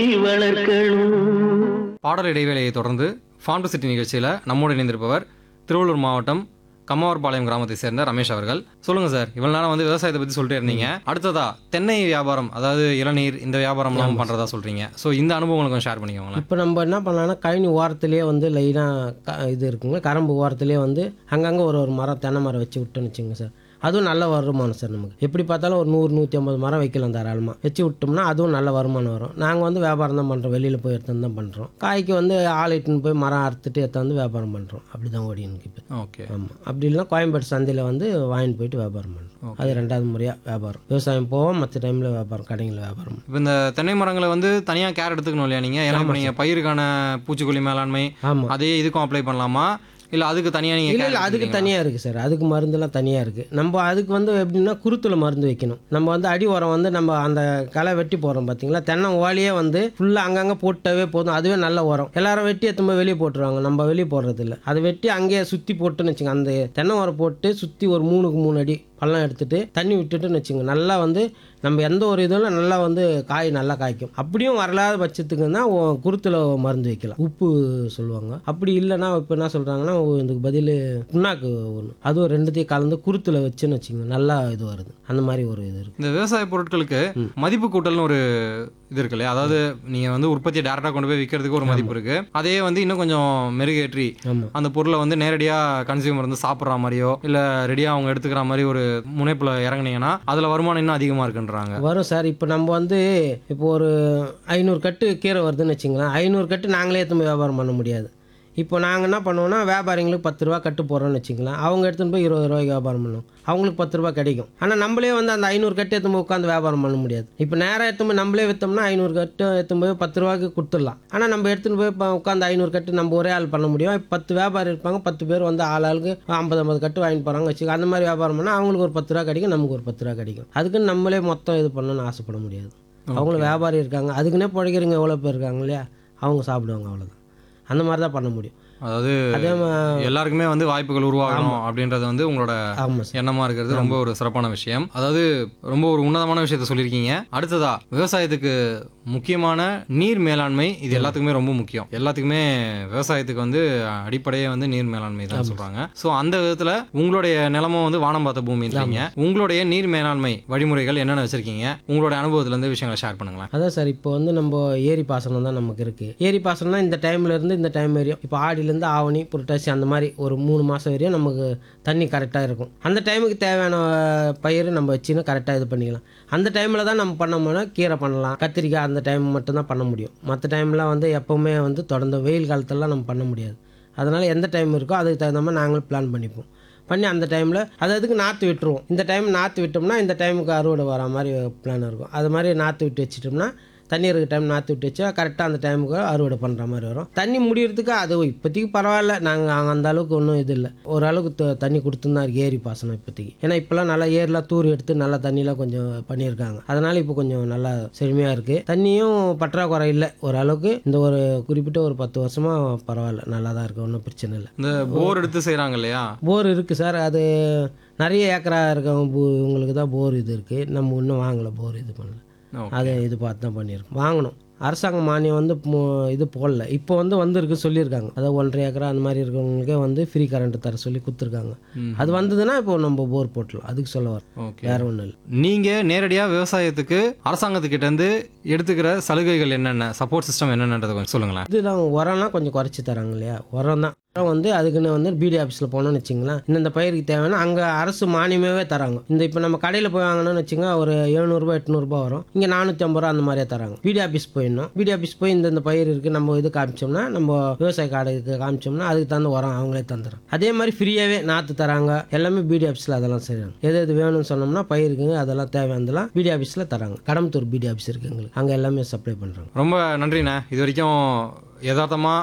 வளர்க்கணும் பாடல் இடைவேளையை தொடர்ந்து ஃபார்ம் டு சிட்டி நிகழ்ச்சியில் நம்மோடு இணைந்திருப்பவர் திருவள்ளூர் மாவட்டம் கம்மவார்பாளையம் கிராமத்தை சேர்ந்த ரமேஷ் அவர்கள் சொல்லுங்க சார் இவ்வளவு நேரம் வந்து விவசாயத்தை பத்தி சொல்லிட்டே இருந்தீங்க அடுத்ததா தென்னை வியாபாரம் அதாவது இளநீர் இந்த வியாபாரம்லாம் பண்றதா சொல்றீங்க ஸோ இந்த அனுபவங்களை கொஞ்சம் ஷேர் பண்ணிக்கோங்களேன் இப்போ நம்ம என்ன பண்ணலாம்னா கழனி ஓரத்துலேயே வந்து லைனாக இது இருக்குங்க கரம்பு ஓரத்துலேயே வந்து அங்கங்கே ஒரு ஒரு மரம் தென்னை மரம் வச்சு விட்டோன்னு வச்சுங்க சார் அதுவும் நல்ல வருமானம் சார் நமக்கு எப்படி பார்த்தாலும் ஒரு நூறு நூற்றி ஐம்பது மரம் வைக்கலாம் தாராளமாக வச்சு விட்டோம்னா அதுவும் நல்ல வருமானம் வரும் நாங்கள் வந்து வியாபாரம் தான் பண்ணுறோம் வெளியில் போய் எடுத்து தான் பண்ணுறோம் காய்க்கு வந்து ஆள் இட்டுன்னு போய் மரம் அறுத்துட்டு எடுத்தாந்து வியாபாரம் பண்ணுறோம் அப்படி தான் ஓடி எனக்கு இப்போ ஓகே ஆமாம் அப்படி இல்லைன்னா கோயம்பேடு சந்தையில் வந்து வாங்கிட்டு போயிட்டு வியாபாரம் பண்ணுறோம் அது ரெண்டாவது முறையாக வியாபாரம் விவசாயம் போவோம் மற்ற டைமில் வியாபாரம் கடைங்களில் வியாபாரம் இப்போ இந்த தென்னை மரங்களை வந்து தனியாக கேர் எடுத்துக்கணும் இல்லையா நீங்கள் ஏன்னா இப்போ நீங்கள் பயிறுக்கான பூச்சிக்கொல்லி மேலாண்மை ஆமாம் அதே இதுக்கும் அப்ளை பண்ணலாமா இல்லை அதுக்கு தனியாக நீங்கள் இல்லை இல்லை அதுக்கு தனியாக இருக்குது சார் அதுக்கு மருந்துலாம் தனியாக இருக்குது நம்ம அதுக்கு வந்து எப்படின்னா குருத்துல மருந்து வைக்கணும் நம்ம வந்து அடி உரம் வந்து நம்ம அந்த களை வெட்டி போடுறோம் பார்த்தீங்களா தென்னை ஓலையே வந்து ஃபுல்லாக அங்கங்கே போட்டாவே போதும் அதுவே நல்ல உரம் எல்லாரும் வெட்டி எத்தும்போது வெளியே போட்டுருவாங்க நம்ம வெளியே போடுறது இல்லை அதை வெட்டி அங்கேயே சுற்றி போட்டுன்னு வச்சுங்க அந்த தென்னை உரம் போட்டு சுற்றி ஒரு மூணுக்கு மூணு அடி பள்ளம் எடுத்துட்டு தண்ணி விட்டுட்டுன்னு வச்சுங்க நல்லா வந்து நம்ம எந்த ஒரு இதில் நல்லா வந்து காய் நல்லா காய்க்கும் அப்படியும் வரலாத பட்சத்துக்கு தான் குருத்தில் மருந்து வைக்கலாம் உப்பு சொல்லுவாங்க அப்படி இல்லைன்னா இப்போ என்ன சொல்கிறாங்கன்னா இதுக்கு பதில் புண்ணாக்கு ஒன்று அதுவும் ரெண்டுத்தையும் கலந்து குருத்தில் வச்சுன்னு வச்சுங்க நல்லா இது வருது அந்த மாதிரி ஒரு இது இருக்குது இந்த விவசாய பொருட்களுக்கு மதிப்பு கூட்டல்னு ஒரு இது இருக்கு இல்லையா அதாவது நீங்க வந்து உற்பத்தியை டேரக்டா கொண்டு போய் விற்கிறதுக்கு ஒரு மதிப்பு இருக்கு அதே வந்து இன்னும் கொஞ்சம் மெருகேற்றி ஆமாம் அந்த பொருளை வந்து நேரடியா கன்சியூமர் வந்து சாப்பிட்ற மாதிரியோ இல்ல ரெடியா அவங்க எடுத்துக்கிற மாதிரி ஒரு முனைப்புல இறங்குனீங்கன்னா அதுல வருமானம் இன்னும் அதிகமா இருக்குன்றாங்க வரும் சார் இப்போ நம்ம வந்து இப்போ ஒரு ஐநூறு கட்டு கீரை வருதுன்னு வச்சுங்களேன் ஐநூறு கட்டு நாங்களே எடுத்து போய் வியாபாரம் பண்ண முடியாது இப்போ நாங்கள் என்ன பண்ணுவோம்னா வியாபாரிங்களுக்கு பத்து ரூபா கட்டு போடுறோம்னு வச்சுக்கலாம் அவங்க எடுத்துன்னு போய் இருபது ரூபாய்க்கு வியாபாரம் பண்ணுவோம் அவங்களுக்கு பத்து ரூபா கிடைக்கும் ஆனால் நம்மளே வந்து அந்த ஐநூறு கட்டு எடுத்து போய் உட்காந்து வியாபாரம் பண்ண முடியாது இப்போ நேராக எடுத்து போய் நம்மளே விற்றோம்னா ஐநூறு கட்டு எடுத்து போய் பத்து ரூபாய்க்கு கொடுத்துடலாம் ஆனால் நம்ம எடுத்துன்னு போய் இப்போ உட்காந்து ஐநூறு கட்டு நம்ம ஒரே ஆள் பண்ண முடியும் இப்போ பத்து வியாபாரி இருப்பாங்க பத்து பேர் வந்து ஆள் ஆளுக்கு ஐம்பது ஐம்பது கட்டு வாங்கிட்டு போகிறாங்க வச்சுக்க அந்த மாதிரி வியாபாரம் பண்ணால் அவங்களுக்கு ஒரு பத்து ரூபா கிடைக்கும் நமக்கு ஒரு பத்து ரூபா கிடைக்கும் அதுக்குன்னு நம்மளே மொத்தம் இது பண்ணணும்னு ஆசைப்பட முடியாது அவங்களும் வியாபாரி இருக்காங்க அதுக்குன்னே பிழைக்கிறவங்க எவ்வளோ பேர் இருக்காங்க இல்லையா அவங்க சாப்பிடுவாங்க அவ்வளோதான் அந்த மாதிரி தான் பண்ண முடியும் அதாவது அதே மா- எல்லாருக்குமே வந்து வாய்ப்புகள் உருவாகணும் அப்படின்றது வந்து உங்களோட ஆமாம் சார் எண்ணமா இருக்கிறது ரொம்ப ஒரு சிறப்பான விஷயம் அதாவது ரொம்ப ஒரு உன்னதமான விஷயத்த சொல்லியிருக்கீங்க அடுத்ததா விவசாயத்துக்கு முக்கியமான நீர் மேலாண்மை இது எல்லாத்துக்குமே ரொம்ப முக்கியம் எல்லாத்துக்குமே விவசாயத்துக்கு வந்து அடிப்படையே வந்து நீர் மேலாண்மை தான் சொல்றாங்க ஸோ அந்த விதத்துல உங்களுடைய நிலமும் வந்து வானம் பார்த்த பூமின்றீங்க உங்களுடைய நீர் மேலாண்மை வழிமுறைகள் என்னென்ன வச்சிருக்கீங்க உங்களுடைய அனுபவத்துல இருந்து விஷயங்களை ஷேர் பண்ணுங்களேன் அதான் சார் இப்போ வந்து நம்ம ஏரி பாசனம் தான் நமக்கு இருக்குது ஏரி பாசனம்னா இந்த டைம்ல இருந்து இந்த டைம் வரையும் இப்போ ஆடியிலேருந்து ஆவணி புரட்டாசி அந்த மாதிரி ஒரு மூணு மாதம் வரையும் நமக்கு தண்ணி கரெக்டாக இருக்கும் அந்த டைமுக்கு தேவையான பயிர் நம்ம வச்சுன்னு கரெக்டாக இது பண்ணிக்கலாம் அந்த டைமில் தான் நம்ம பண்ணோம்னா கீரை பண்ணலாம் கத்திரிக்காய் அந்த டைம் மட்டும்தான் பண்ண முடியும் மற்ற டைம்லாம் வந்து எப்போவுமே வந்து தொடர்ந்து வெயில் காலத்துலலாம் நம்ம பண்ண முடியாது அதனால் எந்த டைம் இருக்கோ அதுக்கு தகுந்த மாதிரி நாங்களும் பிளான் பண்ணிப்போம் பண்ணி அந்த டைமில் அது அதுக்கு நாற்று விட்டுருவோம் இந்த டைம் நாற்று விட்டோம்னா இந்த டைமுக்கு அறுவடை வர மாதிரி பிளான் இருக்கும் அது மாதிரி நாற்று விட்டு வச்சிட்டோம்னா தண்ணி இருக்க டைம் நாற்று விட்டு வச்சா கரெக்டாக அந்த டைமுக்கு அறுவடை பண்ணுற மாதிரி வரும் தண்ணி முடியறதுக்கு அது இப்போதைக்கு பரவாயில்ல நாங்கள் அந்த அளவுக்கு ஒன்றும் இது இல்லை ஓரளவுக்கு த- தண்ணி கொடுத்துன்னு தான் இருக்கு ஏரி பாசனம் இப்போதைக்கு ஏன்னா இப்போலாம் நல்லா ஏரிலாம் தூர் எடுத்து நல்லா தண்ணிலாம் கொஞ்சம் பண்ணியிருக்காங்க அதனால இப்போ கொஞ்சம் நல்லா செழுமையாக இருக்குது தண்ணியும் பற்றாக்குறை இல்லை ஓரளவுக்கு இந்த ஒரு குறிப்பிட்ட ஒரு பத்து வருஷமாக பரவாயில்ல நல்லா தான் இருக்குது ஒன்றும் பிரச்சனை இல்லை இந்த போர் எடுத்து செய்றாங்க இல்லையா போர் இருக்குது சார் அது நிறைய ஏக்கரா இருக்கவங்க பூ உங்களுக்கு தான் போர் இது இருக்குது நம்ம இன்னும் வாங்கலை போர் இது பண்ணல Okay. அதை இது பார்த்து தான் பண்ணியிருக்கோம் வாங்கணும் அரசாங்க மானியம் வந்து மு- இது போடல இப்போ வந்து வந்திருக்கு சொல்லியிருக்காங்க அதாவது ஒன்றரை ஏக்கரா அந்த மாதிரி இருக்கவங்களுக்கே வந்து ஃப்ரீ கரண்ட் தர சொல்லி கொடுத்துருக்காங்க ம். அது வந்ததுன்னா இப்போ நம்ம போர் போட்டலாம் அதுக்கு சொல்ல வர ஓகே வேற ஒன்றும் இல்லை நீங்க நேரடியா விவசாயத்துக்கு அரசாங்கத்துக்கிட்ட இருந்து எடுத்துக்கிற சலுகைகள் என்னென்ன சப்போர்ட் சிஸ்டம் என்னென்னன்றதை கொஞ்சம் சொல்லுங்களேன் இதெல்லாம் உரம்லாம் கொஞ்சம் குறைச்சி தராங்க இல்லையா உரம் தான் உரம் வந்து அதுக்குன்னு வந்து பிடி ஆஃபீஸில் போனோம்னு வச்சிங்களேன் இந்த பயிருக்கு தேவைன்னா அங்கே அரசு மானியமாகவே தராங்க இந்த இப்போ நம்ம கடையில் போய் வாங்கணும்னு வச்சுங்க ஒரு எழுநூறுபா எட்நூறுபா வரும் இங்கே நானூற்றி ஐம்பது ரூபா அந்த மாதிரியே தராங்க பிடி ஆஃபீஸ் போயிடணும் பிடி ஆஃபீஸ் போய் இந்த இந்த பயிர் இருக்குது நம்ம இது காமிச்சோம்னா நம்ம விவசாய கார்டுக்கு காமிச்சோம்னா அதுக்கு தகுந்த உரம் அவங்களே தந்துடும் அதே மாதிரி ஃப்ரீயாகவே நாற்று தராங்க எல்லாமே பிடி ஆஃபீஸில் அதெல்லாம் செய்கிறாங்க எது எது வேணும்னு சொன்னோம்னா பயிருக்கு அதெல்லாம் தேவையானதெல்லாம் பிடி ஆஃபீஸில் தராங்க கடம்பத்தூர் பிடி ஆஃபீஸ் இருக்குது எங்களுக்கு அங்கே எல்லாமே சப்ளை பண்ணுறாங்க ரொம்ப நன்றிண்ணே இது வரைக்கும் யதார்த்தமா